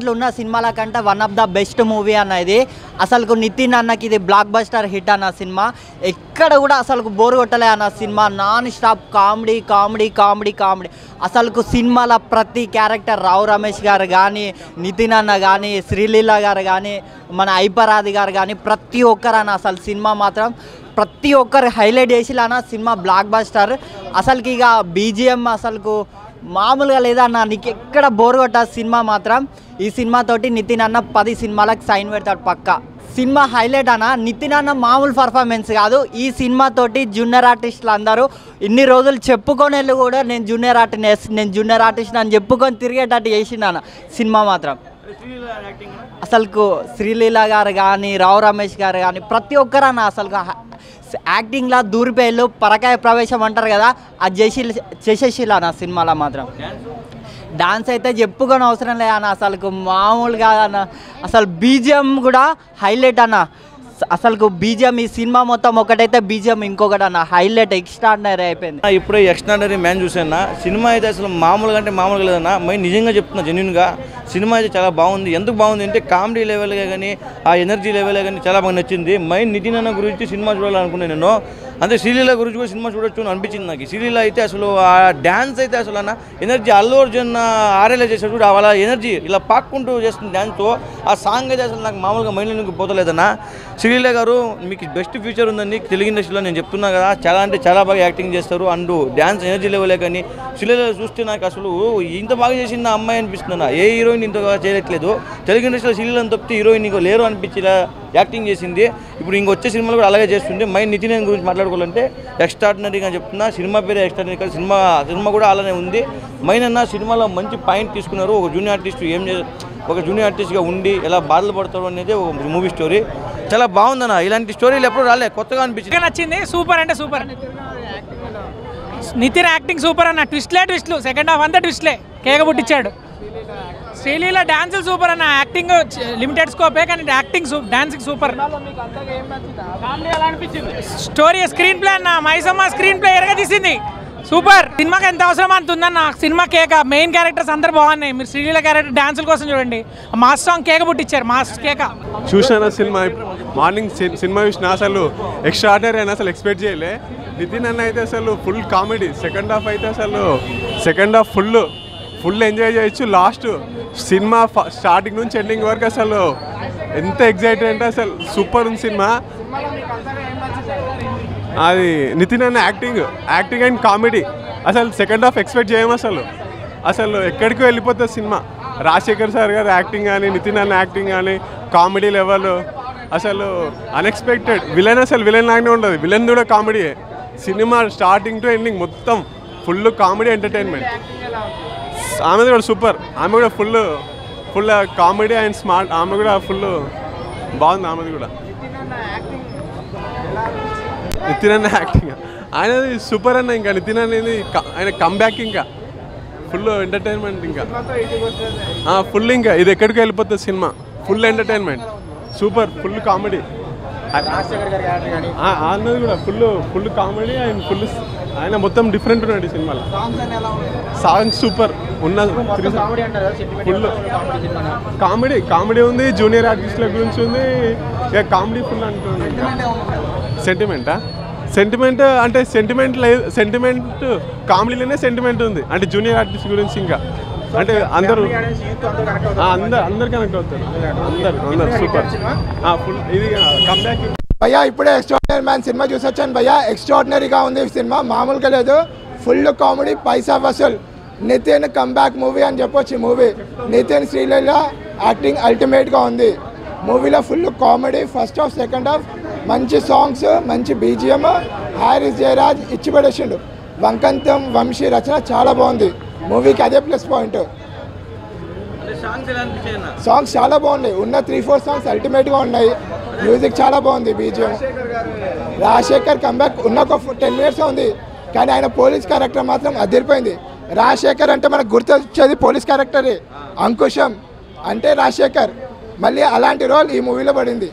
దాంట్లో ఉన్న సినిమాల కంటే one of the best movie అన్న ఇది అసలు నితిన్ అన్నకి ఇది బ్లాక్ బస్టర్ హిట్ అన్న సినిమా ఎక్కడ కూడా అసలు బోర్ కొట్టలే అన్న సినిమా non stop comedy comedy comedy comedy అసలు సినిమాల ప్రతి క్యారెక్టర్ రావు రమేష్ గారు కానీ నితిన్ అన్న కానీ శ్రీలీల గారు కానీ మన ఐపరాది గారు కానీ ప్రతి ఒక్కరు అన్న అసలు సినిమా మాత్రం ప్రతి ఒక్కరు హైలైట్ చేసిలాన సినిమా బ్లాక్ బస్టర్ అసలుకి ఇక బీజిఎం అసలుకు మామూలుగా లేదన్న నీకు ఎక్కడ బోర్ కొట్ట సినిమా మాత్రం ఈ సినిమాతోటి నితిన్ అన్న పది సినిమాలకు సైన్ పెడతాడు పక్క సినిమా హైలైట్ అన్న నితిన్ అన్న మామూలు పర్ఫార్మెన్స్ కాదు ఈ సినిమాతోటి జూనియర్ ఆర్టిస్టులు అందరూ ఇన్ని రోజులు చెప్పుకొని వెళ్ళి కూడా నేను జూనియర్ ఆర్టిస్ట్ నేను జూనియర్ ఆర్టిస్ట్ అని చెప్పుకొని తిరిగేటట్టు చేసిండు అన్న సినిమా మాత్రం అసలుకు శ్రీలీల గారు కానీ రావు రమేష్ గారు కానీ ప్రతి ఒక్కరు అన్న అసలు యాక్టింగ్లా దూరిపోయిళ్ళు పరకాయ ప్రవేశం అంటారు కదా అది చేసి చేసేసిల్లు అన్న సినిమాలో మాత్రం డాన్స్ అయితే చెప్పుకొని అవసరం లేదు అన్న అసలు మామూలుగా అన్న అసలు బీజిఎం కూడా హైలైట్ అన్న అసలు బీజిఎం ఈ సినిమా మొత్తం ఒకటైతే బీజిఎం ఇంకొకటి అన్న హైలైట్ ఎక్స్ట్రాడినరీ అయిపోయింది ఆ, ఇప్పుడే ఎక్స్ట్రాడనరీ మ్యాన్ చూసాను సినిమా అయితే అసలు మామూలుగా అంటే మామూలుగా లేదన్నా మరి నిజంగా చెప్తున్నా జెన్యున్గా సినిమా అయితే చాలా బాగుంది ఎందుకు బాగుంది అంటే కామెడీ లెవెల్గా కానీ ఆ ఎనర్జీ లెవెల్ కానీ చాలా బాగా నచ్చింది మై నితిన్ అన్న గురించి సినిమా చూడాలనుకున్నాను నేను అంటే శ్రీలీల గురించి కూడా సినిమా చూడొచ్చు అని అనిపించింది నాకు శ్రీలీల అయితే అసలు ఆ డ్యాన్స్ అయితే అసలు అన్న ఎనర్జీ అల్లు అర్జున్ ఆరేలా చేసాడు చూడు, వాళ్ళ ఎనర్జీ ఇలా పాక్కుంటూ చేస్తున్న డ్యాన్స్తో ఆ సాంగ్ అయితే అసలు నాకు మామూలుగా మైండ్లోకి పోతలేదన్న శ్రీలీల గారు మీకు బెస్ట్ ఫ్యూచర్ ఉందని తెలుగు ఇండస్ట్రీలో నేను చెప్తున్నా కదా చాలా అంటే చాలా బాగా యాక్టింగ్ చేస్తారు అండ్ డ్యాన్స్ ఎనర్జీ లెవెలే కానీ శ్రీలీల చూస్తే నాకు అసలు ఇంత బాగా చేసింది ఆ అమ్మాయి అనిపిస్తుంది అన్న. ఏ హీరోయిన్ ఇంత బాగా చేయట్లేదు తెలుగు ఇండస్ట్రీలో శ్రీలీలను తప్పితే హీరోయిన్ ఇంకో లేరు అనిపించి ఇలా యాక్టింగ్ చేసింది ఇప్పుడు ఇంక వచ్చే సినిమాలు కూడా అలాగే చేస్తుంది మై నితిన్ గురించి మాట్లాడుకోవాలంటే ఎక్స్ట్రాడినరీగా చెప్తున్నా సినిమా పేరే ఎక్స్ట్రాడినరీ కాదు సినిమా సినిమా కూడా అలానే ఉంది మైన్ అన్న సినిమాలో మంచి పాయింట్ తీసుకున్నారు ఒక జూనియర్ ఆర్టిస్ట్ ఏం చే ఒక జూనియర్ ఆర్టిస్ట్గా ఉండి ఎలా బాధలు పడతాడు అనేది ఒక మూవీ స్టోరీ చాలా బాగుందన్న ఇలాంటి స్టోరీలు ఎప్పుడు రాలే కొత్తగా అనిపించింది బాగా నచ్చింది సూపర్ అంటే సూపర్ నితిన్ యాక్టింగ్ సూపర్ అన్న ట్విస్ట్లే ట్విస్ట్లు సెకండ్ హాఫ్ అంతా ట్విస్ట్లే కేక పుట్టించాడు శ్రీలీల డాన్సులు సూపర్ అన్న యాక్టింగ్ లిమిటెడ్ స్కోపే కానీ acting dancing super story screenplay అన్న మైసమ్మ స్క్రీన్ ప్లే ఎరగా తీసింది సూపర్ సినిమాకి ఎంత అవసరం అంత ఉందన్న సినిమా కేక మెయిన్ క్యారెక్టర్స్ అందరు బాగున్నాయి మీరు శ్రీలీల క్యారెక్టర్ డాన్సుల కోసం చూడండి మాస్ సాంగ్ కేక పుట్టించారు మాస్ కేక చూసిన సినిమా మార్నింగ్ సి- సినిమా చూసిన అసలు ఎక్స్ట్రా ఆర్డర్ అని అసలు ఎక్స్పెక్ట్ చేయలే నితిన్ అన్న అయితే అసలు ఫుల్ కామెడీ సెకండ్ హాఫ్ అయితే అసలు second half full full enjoy చేయొచ్చు లాస్ట్ సినిమా ఫ- స్టార్టింగ్ నుంచి ఎండింగ్ వరకు అసలు ఎంత ఎగ్జైటెడ్ అంటే అసలు సూపర్ ఉంది సినిమా అది నితిన్ అన్న యాక్టింగ్ యాక్టింగ్ అండ్ కామెడీ అసలు సెకండ్ హాఫ్ ఎక్స్పెక్ట్ చేయము అసలు అసలు ఎక్కడికి వెళ్ళిపోతుంది సినిమా రాజశేఖర్ సార్ గారు యాక్టింగ్ కానీ నితిన్ అన్న యాక్టింగ్ కానీ కామెడీ లెవెల్ అసలు అన్ఎక్స్పెక్టెడ్ విలన్ అసలు విలన్ లాగానే ఉండదు విలన్ కూడా కామెడీయే సినిమా స్టార్టింగ్ టు ఎండింగ్ మొత్తం ఫుల్ కామెడీ ఎంటర్టైన్మెంట్ ఆమె కూడా సూపర్ ఆమె కూడా full full comedy and smart ఆమె కూడా ఫుల్ బాగుంది ఆమెది కూడా నితిన్ అన్న యాక్టింగ్ ఆయనది సూపర్ అన్న ఇంకా నితిన్ అనేది క- ఆయన కమ్బ్యాక్ ఇంకా ఫుల్ ఎంటర్టైన్మెంట్ ఇంకా ఫుల్ ఇంకా ఇది ఎక్కడికి వెళ్ళిపోతుంది సినిమా full entertainment super full comedy అన్నది కూడా full full comedy and full ఆయన మొత్తం డిఫరెంట్ ఉన్నాడు ఈ సినిమాలో సాంగ్ సూపర్ ఉన్న ఫుల్ కామెడీ కామెడీ ఉంది జూనియర్ ఆర్టిస్టుల గురించి ఉంది ఇక కామెడీ ఫుల్ అంటుంది సెంటిమెంటా సెంటిమెంట్ అంటే సెంటిమెంట్ లేదు సెంటిమెంట్ కామెడీలోనే సెంటిమెంట్ ఉంది అంటే జూనియర్ ఆర్టిస్ట్ గురించి ఇంకా అంటే అందరూ ఆ, అందరు అందరు కనెక్ట్ అవుతారు అందరు అందరు సూపర్ ఫుల్ ఇది కమ్బ్యాక్ భయ్యా ఇప్పుడే ఎక్స్ట్రాడినరీ మ్యాన్ సినిమా చూసొచ్చాను భయ్యా ఎక్స్ట్రాడినరీగా ఉంది ఈ సినిమా మామూలుగా లేదు full comedy paisa vasool Nithin comeback movie అని చెప్పొచ్చు ఈ మూవీ నితిన్ శ్రీలీల యాక్టింగ్ అల్టిమేట్గా ఉంది మూవీలో full comedy first half second half మంచి సాంగ్స్ మంచి బీజిఎం హారిస్ జయరాజ్ ఇచ్చి పడేసిండు వంకంతం వంశీ రచన చాలా బాగుంది మూవీకి అదే ప్లస్ పాయింట్ సాంగ్స్ చాలా బాగున్నాయి ఉన్న త్రీ ఫోర్ సాంగ్స్ అల్టిమేట్గా ఉన్నాయి మ్యూజిక్ చాలా బాగుంది బీజిఎం రాజశేఖర్ కంబ్యాక్ ఉన్న ఒక టెన్ మినిట్స్ ఉంది కానీ ఆయన పోలీస్ క్యారెక్టర్ మాత్రం అదిరిపోయింది రాజశేఖర్ అంటే మనకు గుర్తొచ్చేది పోలీస్ క్యారెక్టరే అంకుశం అంటే రాజశేఖర్ మళ్ళీ అలాంటి రోల్ ఈ మూవీలో పడింది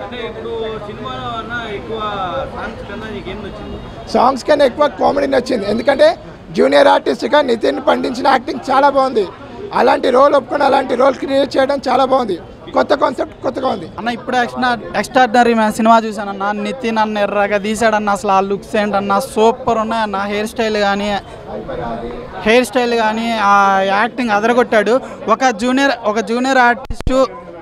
సాంగ్స్ కన్నా ఎక్కువ కామెడీ నచ్చింది ఎందుకంటే జూనియర్ ఆర్టిస్ట్గా నితిన్ పండించిన యాక్టింగ్ చాలా బాగుంది అలాంటి రోల్ ఒప్పుకొని అలాంటి రోల్ క్రియేట్ చేయడం చాలా బాగుంది కొత్త కాన్సెప్ట్ కొత్తగా ఉంది అన్న ఇప్పుడు ఎక్స్ట్రా ఎక్స్ట్రాడినరీ మ్యాన్ సినిమా చూశానన్న నితిన్ అన్న ఎర్రగా తీసాడన్న అసలు ఆ లుక్స్ ఏంటన్న సూపర్ ఉన్నాయన్న హెయిర్ స్టైల్ కానీ హెయిర్ స్టైల్ కానీ ఆ యాక్టింగ్ అదరగొట్టాడు ఒక జూనియర్ ఒక జూనియర్ ఆర్టిస్టు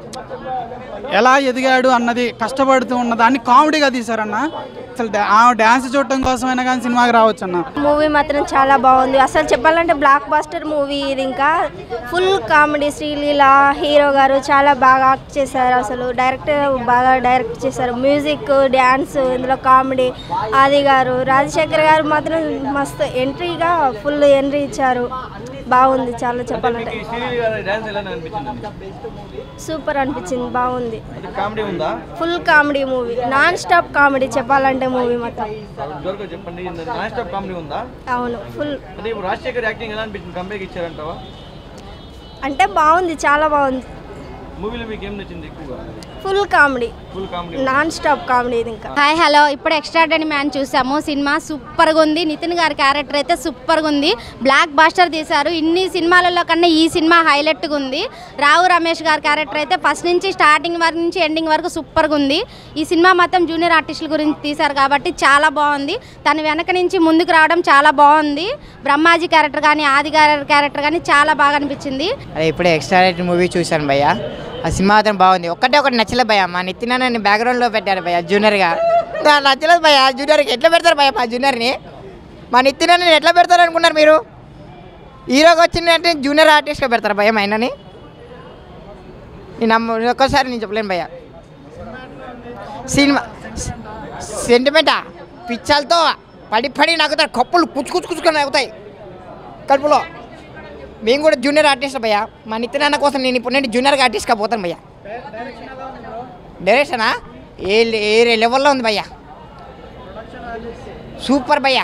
ఎలా ఎదిగాడు అన్నది కష్టపడుతూ ఉన్న దాన్ని కామెడీగా తీశారన్న అసలు డా- ఆ డ్యాన్స్ చూడటం కోసమైనా కానీ సినిమాకి రావచ్చు అన్న మూవీ మాత్రం చాలా బాగుంది అసలు చెప్పాలంటే బ్లాక్ బాస్టర్ మూవీ ఇది ఇంకా ఫుల్ కామెడీ శ్రీలీల హీరో గారు చాలా బాగా యాక్ట్ చేశారు అసలు డైరెక్టర్ బాగా డైరెక్ట్ చేశారు మ్యూజిక్ డ్యాన్స్ ఇందులో కామెడీ ఆది గారు రాజశేఖర్ గారు మాత్రం మస్తు ఎంట్రీగా ఫుల్ ఎంట్రీ ఇచ్చారు బాగుంది చాలా చెప్పాలంటే డాన్స్ ఎలా అనిపించింది సూపర్ అనిపించింది బాగుంది కామెడీ ఉందా full comedy movie non stop comedy చెప్పాలంటే మూవీ మొత్తం ఇదివరకు చెప్పండి నాన్ స్టాప్ కామెడీ ఉందా అవును ఫుల్ అంటే ఇప్పుడు రాజశేఖర్ యాక్టింగ్ ఎలా అనిపించింది కంపేర్ ఇచ్చారంటావా అంటే బాగుంది చాలా బాగుంది మూవీలో మీకు ఏం నచ్చింది ఎక్కువగా full comedy full comedy non stop comedy ఇది ఇంకా హాయ్ హలో ఇప్పుడు ఎక్స్ట్రాడనీ మ్యాన్ చూసాము సినిమా సూపర్గా ఉంది నితిన్ గారి క్యారెక్టర్ అయితే సూపర్గా ఉంది బ్లాక్ బాస్టర్ తీశారు ఇన్ని సినిమాలలో కన్నా ఈ సినిమా హైలైట్గా ఉంది రావు రమేష్ గారి క్యారెక్టర్ అయితే ఫస్ట్ నుంచి స్టార్టింగ్ వరకు నుంచి ఎండింగ్ వరకు సూపర్గా ఉంది ఈ సినిమా మొత్తం జూనియర్ ఆర్టిస్టుల గురించి తీశారు కాబట్టి చాలా బాగుంది తన వెనక నుంచి ముందుకు రావడం చాలా బాగుంది బ్రహ్మాజీ క్యారెక్టర్ కానీ ఆది గారి క్యారెక్టర్ కానీ చాలా బాగా అనిపించింది అదే ఇప్పుడే ఎక్స్ట్రా రేటెడ్ మూవీ చూశాను భయ్య ఆ సినిమా మాత్రం బాగుంది ఒక్కటే ఒకటి నచ్చలేదు భయ్య మా నితిన్ నన్ను బ్యాక్గ్రౌండ్లో పెట్టారు భయ్య జూనియర్గా నాకు నచ్చలేదు భయ్య జూనియర్కి ఎట్లా పెడతారు భయ్య మా జూనియర్ని మా నితిన్ నన్ను ఎట్లా పెడతారు అనుకున్నారు మీరు హీరోకి వచ్చిందంటే జూనియర్ ఆర్టిస్ట్గా పెడతారు భయ్య మా ఆయనని నేను నమ్మ నేను ఒక్కసారి నేను చెప్పలేను భయ్య సినిమా సెంటిమెంటా పిచ్చాలతో పడి పడి నవ్వుతారు కప్పులు కుచ్చు కుచ్చు కుచ్చుకొని నవ్వుతాయి కడుపులో మేము కూడా జూనియర్ ఆర్టిస్ట్ భయ్యా మా నితిన్ అన్న కోసం నేను ఇప్పుడు నేను జూనియర్ ఆర్టిస్ట్గా పోతాను భయ్యా డైరెక్షనా ఏ ఏ లెవెల్లో ఉంది భయ్యా సూపర్ భయ్యా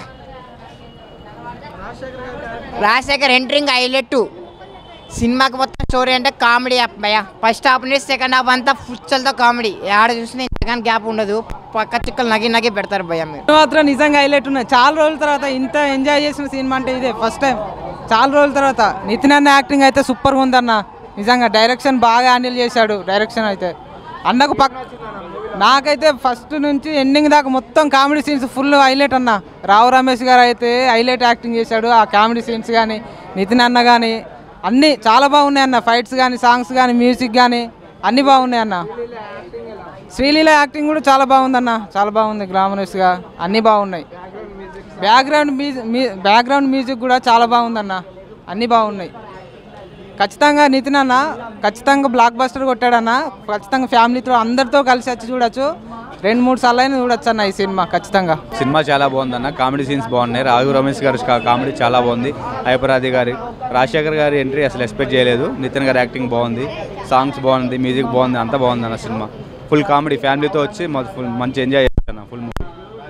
రాజశేఖర్ ఎంట్రింగ్ హైలెట్ సినిమాకి మొత్తం స్టోరీ అంటే కామెడీ యాప్ భయ్యా ఫస్ట్ హాఫ్ నుంచి సెకండ్ హాఫ్ అంతా ఫుచ్చలతో కామెడీ ఆడ చూసిన ఇంతగాని గ్యాప్ ఉండదు పక్క చిక్కలు నగి నగి పెడతారు భయ్యా మీరు మాత్రం నిజంగా హైలైట్ ఉన్నాయి చాలా రోజుల తర్వాత ఇంత ఎంజాయ్ చేసిన సినిమా అంటే ఇదే ఫస్ట్ టైం చాలా రోజుల తర్వాత నితిన్ అన్న యాక్టింగ్ అయితే సూపర్గా ఉందన్న నిజంగా డైరెక్షన్ బాగా హ్యాండిల్ చేశాడు డైరెక్షన్ అయితే అన్నకు పక్ నాకైతే ఫస్ట్ నుంచి ఎండింగ్ దాకా మొత్తం కామెడీ సీన్స్ ఫుల్ హైలైట్ అన్న రావు రమేష్ గారు అయితే హైలైట్ యాక్టింగ్ చేశాడు ఆ కామెడీ సీన్స్ కానీ నితిన్ అన్న కానీ అన్నీ చాలా బాగున్నాయి అన్న ఫైట్స్ కానీ సాంగ్స్ కానీ మ్యూజిక్ కానీ అన్నీ బాగున్నాయి అన్న శ్రీలీల యాక్టింగ్ కూడా చాలా బాగుందన్న చాలా బాగుంది గ్లామరస్గా అన్నీ బాగున్నాయి బ్యాక్గ్రౌండ్ మ్యూజిక్ బ్యాక్గ్రౌండ్ మ్యూజిక్ కూడా చాలా బాగుందన్న అన్నీ బాగున్నాయి ఖచ్చితంగా నితిన్ అన్న ఖచ్చితంగా బ్లాక్ బస్టర్ కొట్టాడన్న ఖచ్చితంగా ఫ్యామిలీతో అందరితో కలిసి వచ్చి చూడొచ్చు రెండు మూడు సార్లు అయినా చూడొచ్చు అన్న ఈ సినిమా ఖచ్చితంగా సినిమా చాలా బాగుందన్న కామెడీ సీన్స్ బాగున్నాయి రాఘు రమేష్ గారి కా- కామెడీ చాలా బాగుంది హైపరాది గారి రాజశేఖర్ గారి ఎంట్రీ అసలు ఎక్స్పెక్ట్ చేయలేదు నితిన్ గారి యాక్టింగ్ బాగుంది సాంగ్స్ బాగుంది మ్యూజిక్ బాగుంది అంతా బాగుంది అన్న సినిమా ఫుల్ కామెడీ ఫ్యామిలీతో వచ్చి మొ- ఫుల్ మంచి ఎంజాయ్ చేస్తాను full movie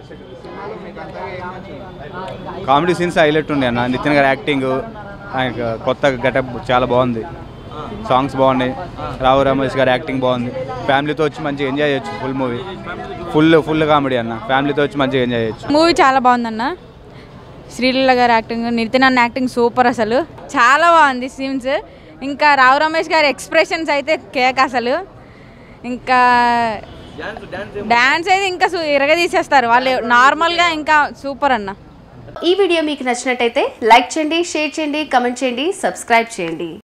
comedy scenes highlight ఉండే అన్న నితిన్ గారి యాక్టింగ్ ఆయన కొత్త గెటప్ చాలా బాగుంది సాంగ్స్ బాగున్నాయి రావు రమేష్ గారి యాక్టింగ్ బాగుంది ఫ్యామిలీతో వచ్చి మంచిగా ఎంజాయ్ చేయొచ్చు full movie full full comedy అన్న ఫ్యామిలీతో వచ్చి మంచిగా ఎంజాయ్ చేయొచ్చు మూవీ చాలా బాగుందన్న శ్రీలీల గారి యాక్టింగ్ నితిన్ అన్న యాక్టింగ్ సూపర్ అసలు చాలా బాగుంది సీన్స్ ఇంకా రావు రమేష్ గారి ఎక్స్ప్రెషన్స్ అయితే కేక్ అసలు ఇంకా డాన్స్ అయితే ఇంకా సు- ఇరగదీసేస్తారు వాళ్ళు నార్మల్గా ఇంకా సూపర్ అన్న ఈ వీడియో మీకు నచ్చినట్టయితే లైక్ చేయండి షేర్ చేయండి కమెంట్ చేయండి సబ్స్క్రైబ్ చేయండి